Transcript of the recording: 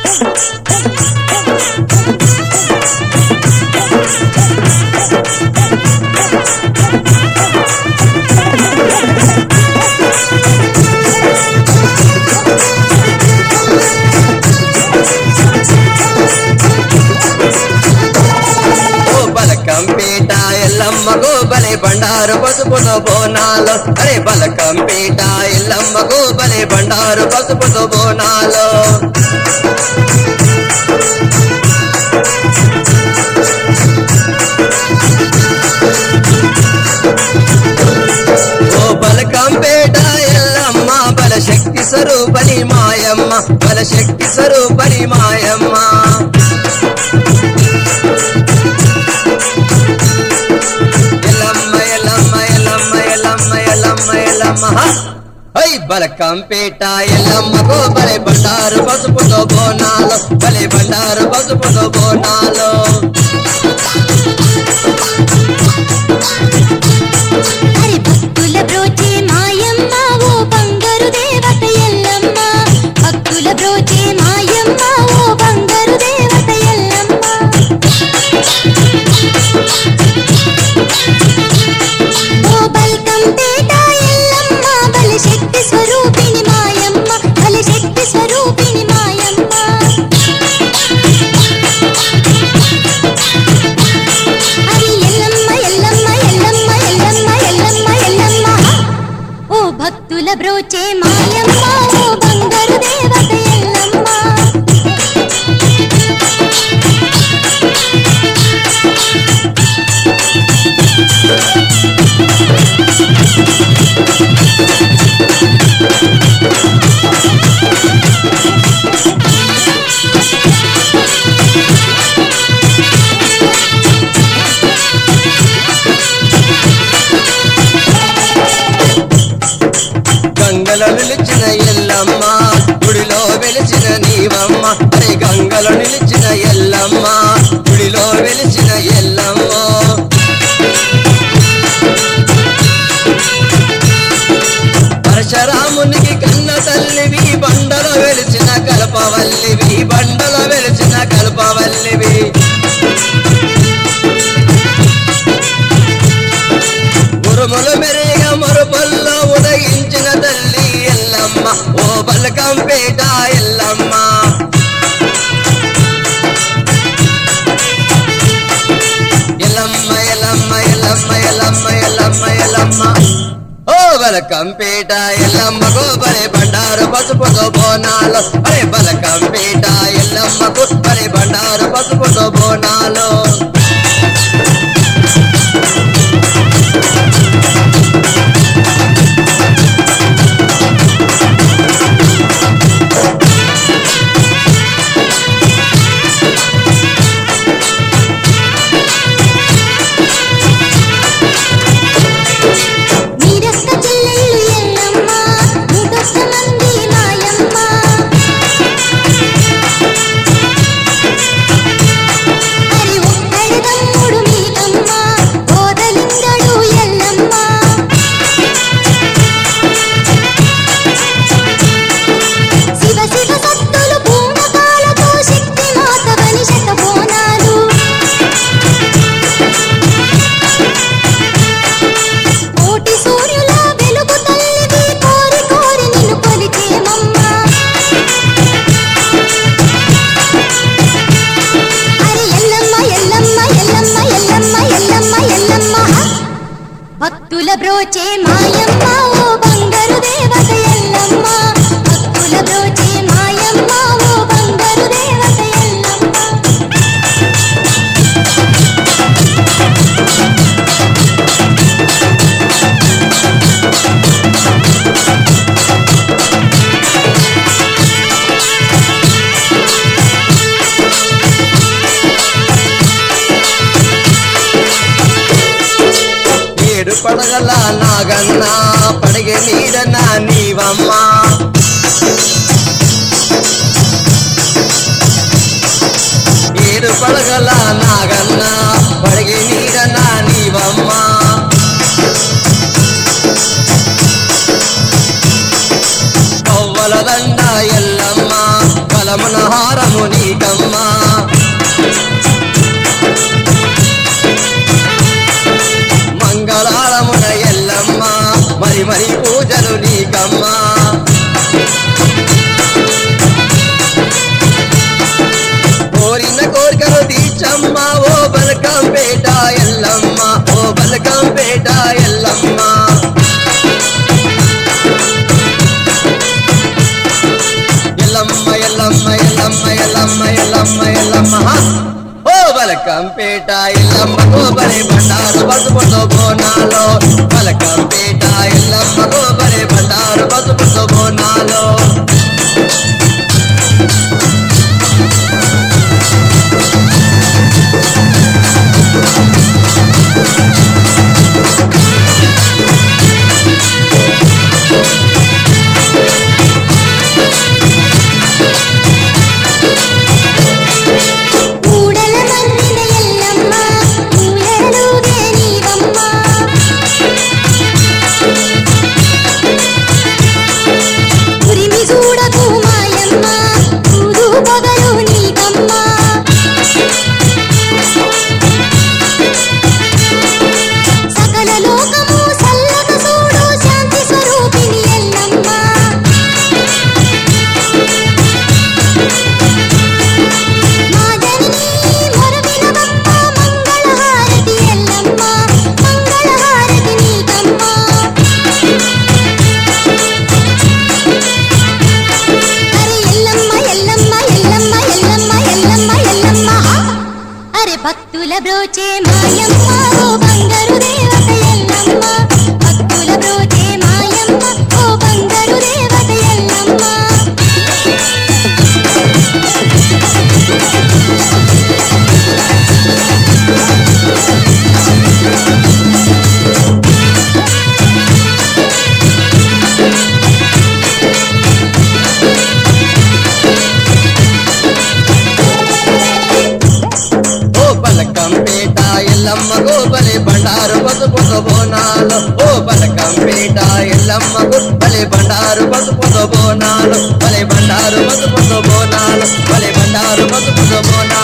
ఓ బలకంపేట ఎల్లమ్మకు బలే బండారు పసుపుతో బోనాలు అరే బలకంపేట ఎల్లమ్మకు బలే బండారు పసుపుతో బోనాలు ఓ బలకంపేట ఎల్లమ్మ బల శక్తి స్వరూపని మాయమ్మ బల శక్తి స్వరూపని మాయమ్మ ఎల్లమ్మ ఎల్లమ్మ ఎల్లమ్మ ఎల్లమ్మ ఎల్లమ్మ ఎల్లమ్మ హై బలకంపేట ఎల్లమ్మకు బలే బండారు పసుపుతో బోనాలు బలే బండారు పసుపుతో బోనాలు హరి భక్తుల బ్రోచే మాయమ్మ ఓ బంగారు దేవత ఎల్లమ్మ భక్తుల బ్రోచే మాయమ్మ ఓ బంగారు దేవత ఎల్లమ్మ ఓ బల్కంపేట ఎల్లమ్మ బల శక్తి స్వరూపిణి మాయమ్మ బల శక్తి స్వరూపిణి మాయమ్మ హరి ఎల్లమ్మ ఎల్లమ్మ ఎల్లమ్మ ఎల్లమ్మ ఎల్లమ్మ ఎల్లమ్మ ఓ భక్తుల బ్రోచే మాయమ్మ ఓ బంగారు దేవత ఎల్లమ్మ గంగలో నిలిచిన ఎల్లమ్మ గుడిలో వెలిచిన నీవమ్మ అరే గంగలో నిలిచిన ఎల్లమ్మ గుడిలో వెలిచిన ఎల్లమ్మ పరశురామునికి కన్న తల్లివి బండలో వెలిచిన కల్పవల్లివి బండలో వెలిచిన కల్పవల్లివి ఉరుములు మెరిగ మరుపల్లో ఉదయించిన తల్లి ఎల్లమ్మ ఓ బలకంపేట ఎల్లమ్మ ఎల్లమ్మ ఎల్లమ్మ ఎల్లమ్మ ఎల్లమ్మ ఎల్లమ్మ ఎల్లమ్మ ఓ బలకంపేట ఎల్లమ్మకు బలే బండారు పసుపుతో బోనాలు అరే బలకంపేట ఎల్లమ్మకు బలే బండారు పసుపుతో బోనాలు నీరక్క చెల్లెళ్ళు ఎల్లమ్మ నూటొక్క మంది మాయమ్మ హరి ఒక్కడి తమ్ముడు మీకమ్మ కోదలింగడు ఎల్లమ్మ శివ శివ సత్తులు పూనకాలతో శక్తి మాతవని శతబోనాలు కోటి సూర్యుల వెలుగు తల్లివి కోరి కోరి నిన్ను కొలిచేమమ్మా అరే ఎల్లమ్మ ఎల్లమ్మ ఎల్లమ్మ ఎల్లమ్మ ఎల్లమ్మ ఎల్లమ్మ భక్తుల బ్రోచే మాయమ్మ ఓ బంగారు దేవత ఎల్లమ్మ భక్తుల బ్రోచే మాయమ్మ ఓ బంగారు దేవత ఎల్లమ్మ ఏడు పడగల నాగన్న పడగ నీడన నీవమ్మ ఏడు పడగల నాగన్న పడగ నీడన నీవమ్మ కవ్వల దండ ఎల్లమ్మ బలమ బోనహారము నీకమ్మా మంగళారమున ఎల్లమ్మ మరి మరి పూజలు నీకమ్మా కోరిన కోరికలు తీర్చమ్మ ఓ బలకంపేట ఎల్లమ్మ ఓ బలకంపేట ఎల్లమ్మ ఎల్లమ్మ ఎల్లమ్మ ఎల్లమ్మ ఎల్లమ్మ ఎల్లమ్మ ఎల్లమ్మ ఓ బలకంపేట ఎల్లమ్మ గోబరి బండారు పసుపుతో బోనాలో బలకంపేట ఎల్లమ్మ గోబరి బండారు పసుపుతో బోనాలో కూడల మన్నిన ఎల్లమ్మ పూలలుగే నీవమ్మ ఉరిమి చూడకు మాయమ్మ చూడు పగలు నీకమ్మ సకల లోకము సల్లగ చూడు శాంతి స్వరూపిణి ఎల్లమ్మ మా జననీ మొరవినవమ్మ మంగళహారతి ఎల్లమ్మ మంగళహారతి నీకమ్మ అరే ఎల్లమ్మ ఎల్లమ్మ ఎల్లమ్మ ఎల్లమ్మ ఎల్లమ్మ ఎల్లమ్మ అరే భక్తుల బ్రోచే మాయమ్మ ఓ బంగారు దేవత ఎల్లమ్మ భక్తుల బ్రోచే మాయమ్మ ఓ బంగారు దేవత ఎల్లమ్మ ఓ పలకంపేట ఎల్లమ్మ గోబలి బండారు పసుపుతో బోనాలు ఓ పలకంపేట ఎల్లమ్మ గోబలి బండారు పసుపుతో బోనాలు బలి బండారు పసుపుతో బోనాలు బలి బండారు పసుపుతో బోనాలు